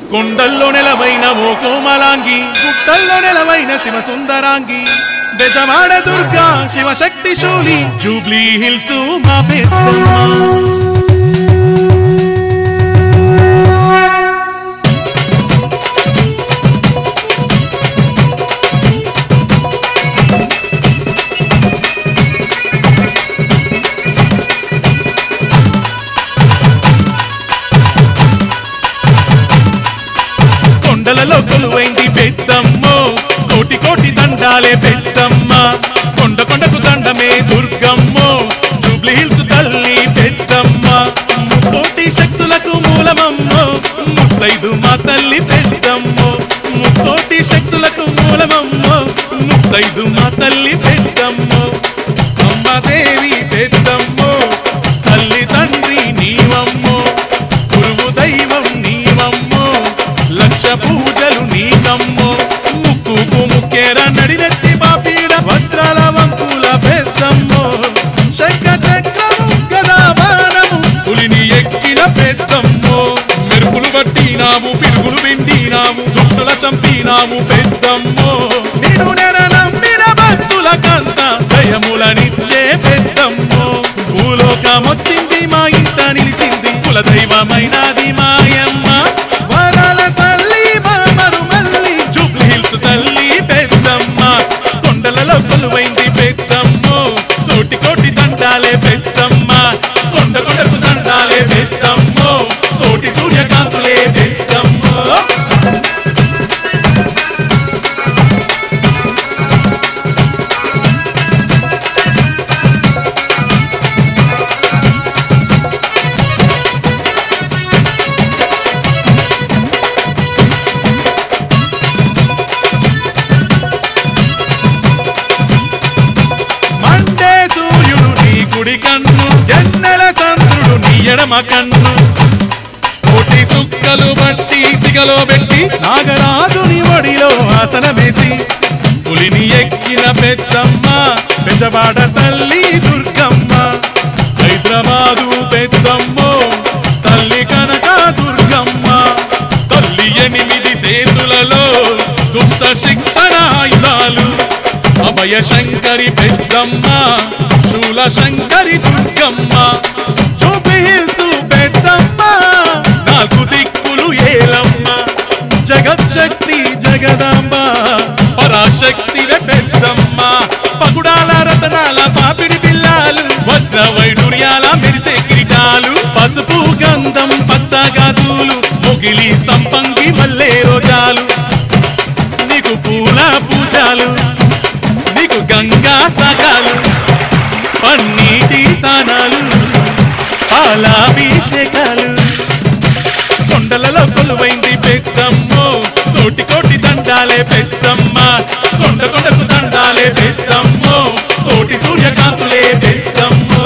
కొండల్లో నెలవైన ఓ కోమలాంగి గుట్టల్లో నెలవైన శివ సుందరాంగి బెజవాడ దుర్గా శివశక్తి శూలి జూబ్లీ హిల్స్ మా పెద్దమ్మ కొండలలో కొలువైంది పెద్దమ్మో కోటి కోటి దండాలే పెద్దమ్మ కొండ కొండకు దండమే దుర్గమ్మో జూబ్లీ హిల్స్ తల్లి పెద్దమ్మ ముక్కోటి శక్తులకు మూలమమ్మో ముత్తైదు మా తల్లి పెద్దమ్మో ముక్కోటి శక్తులకు మూలమమ్మో ముత్తైదు మా తల్లి పెద్దమ్మో అమ్మదేవి పెద్దమ్మో తల్లి తండ్రి నీవమ్మో గురువు దైవం నీవమ్మో లక్ష పూజలు నీకమ్మో ముక్కుకు ముక్కేర నడినెత్తి బాపీడ వజ్రాల వంకుల పెద్దమ్మో శంఖ చక్రము గదా బాణము పులిని ఎక్కిన పెద్దమ్మో మెరుపులు పట్టినాము పిడుగులు విండినాము దుష్టుల చంపినాము పెద్దమ్మో నిన్ను నెర నమ్మిన భక్తులకంత జయములనిచ్చే పెద్దమ్మో భూలోకమొచ్చింది మా ఇంట నిలిచింది కులదైవమైనది మాయమ్మ వరాల తల్లి మా మరుమల్లి జూబ్లీ హిల్స్ తల్లి పెద్దమ్మ కొండలలో కొలువైంది పెద్దమ్మో కోటి కోటి దండాలే పెద్దమ్మ కొండ కొండకు దండాలే పెద్దమ్మో కోటి సూర్యకాంతులే పెద్దమ్మో మండే సూర్యుడు నీ కుడి కన్ను ఎన్నెల సంద్రుడు నీ ఎడమ కన్ను కోటి సుక్కలు బట్టి సిగలో పెట్టి నాగరాజుని ఒడిలో ఆసనమేసి పులిని ఎక్కిన పెద్దమ్మ పెజవాడ తల్లి దుర్గమ్మ హైదరాబాదు పెద్దమ్మో తల్లి కనక దుర్గమ్మ తల్లి ఎనిమిది సేతులలో దుష్ట శిక్షణ ఆయుధాలు అభయ శంకరి పెద్దమ్మ శూల శంకరి దుర్గమ్మ చూపి హిల్స్ పెద్దమ్మ నాకు దిక్కులు ఏలమ్మ జగచ్చక్తి జగదాంబ పరాశక్తి పెద్దమ్మ పగుడాల రతనాల పాపిడి పిల్లాలు వజ్ర వైడూర్యాల మెరిసే కిరీటాలు పసుపు గంధం పచ్చ గాజులు మొగిలి సంపంగి మల్లె రోజాలు నీకు పూల పూజాలు నీకు గంగా సగాలు పన్నీటి తానాలు పాలాభిషేకాలు కొండలలో కొలువైంది పెద్దమ్మో కోటి కోటి దండాలే పెద్దమ్మ కొండ కొండకు దండాలే పెద్దమ్మో కోటి సూర్యకాంతులే పెద్దమ్మో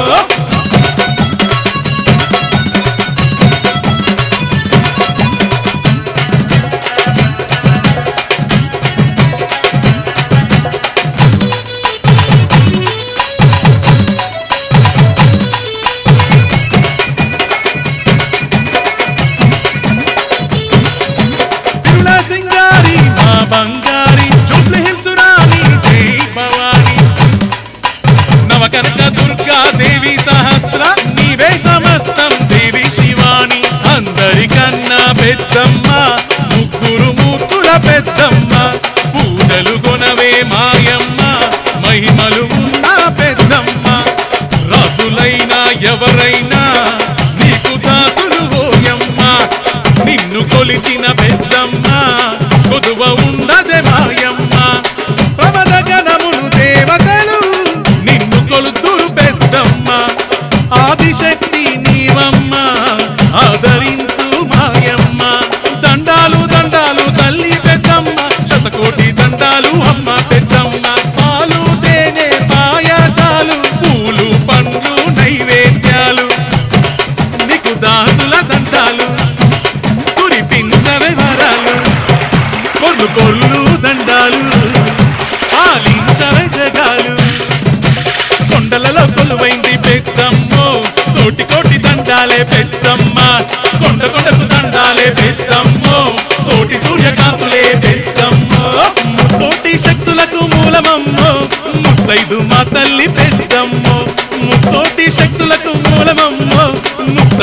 తిరుల సింగారి మా బంగారి జూబ్లీ హిల్స్ రాణి జై భవాని నవకనక దుర్గా దేవి సహస్ర నీవే సమస్తం దేవి శివాని అందరికన్నా పెద్దమ్మ ముగ్గురు మూర్తుల పెద్దమ్మ పూజలు కొనవే మాయమ్మ మహిమలు ఉన్న పెద్దమ్మ రాజులైనా ఎవరైనా నీకు దాసులు ఓయమ్మ నిన్ను కొలిచిన పెద్దమ్మ కొదువ ఉండదే మాయమ్మ ప్రమద గణములు దేవతలు నిన్ను కొలుతురు పెద్దమ్మ ఆదిశక్తి నీవమ్మ ఆదరించు మాయమ్మ దండాలు దండాలు తల్లి పెద్దమ్మ శతకోటి దండాలు అమ్మ పెద్దమ్మ పాలు తేనె పాయసాలు పూలు పండ్లు నైవేద్యాలు నీకు దాసుల దండాలు కురిపించవే వరాలు కొల్లు కొల్లు దండాలు పాలించవే జగాలు కొండలలో కొలువైంది పెద్దమ్మో కోటి కోటి దండాలే పెద్దమ్మ కొండ కొండకు దండాలే పెద్దమ్మో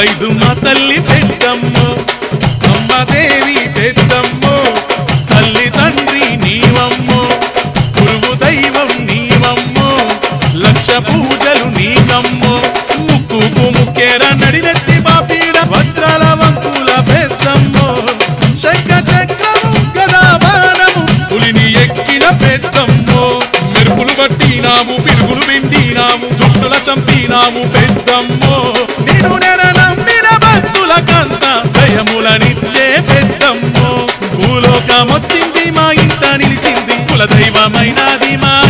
ముత్తైదు మా తల్లి పెద్దమ్మో అమ్మదేవి పెద్దమ్మో తల్లి తండ్రి నీవమ్మో గురువు దైవం నీవమ్మో లక్ష పూజలు నీకమ్మో ముక్కుకు ముక్కేర నడినెత్తి బాపీడ వజ్రాల వంకుల పెద్దమ్మో శంఖ చక్రము గదా బాణము పులిని ఎక్కిన పెద్దమ్మో మెరుపులు పట్టినాము పిరుగులు విండినాము దుష్టుల చంపినాము పెద్దమ్మో నేను నెర నమ్మిన భక్తులకంత జయములనిచ్చే పెద్దమ్మో భూలోకమొచ్చింది మా ఇంట నిలిచింది కులదైవమైనది మా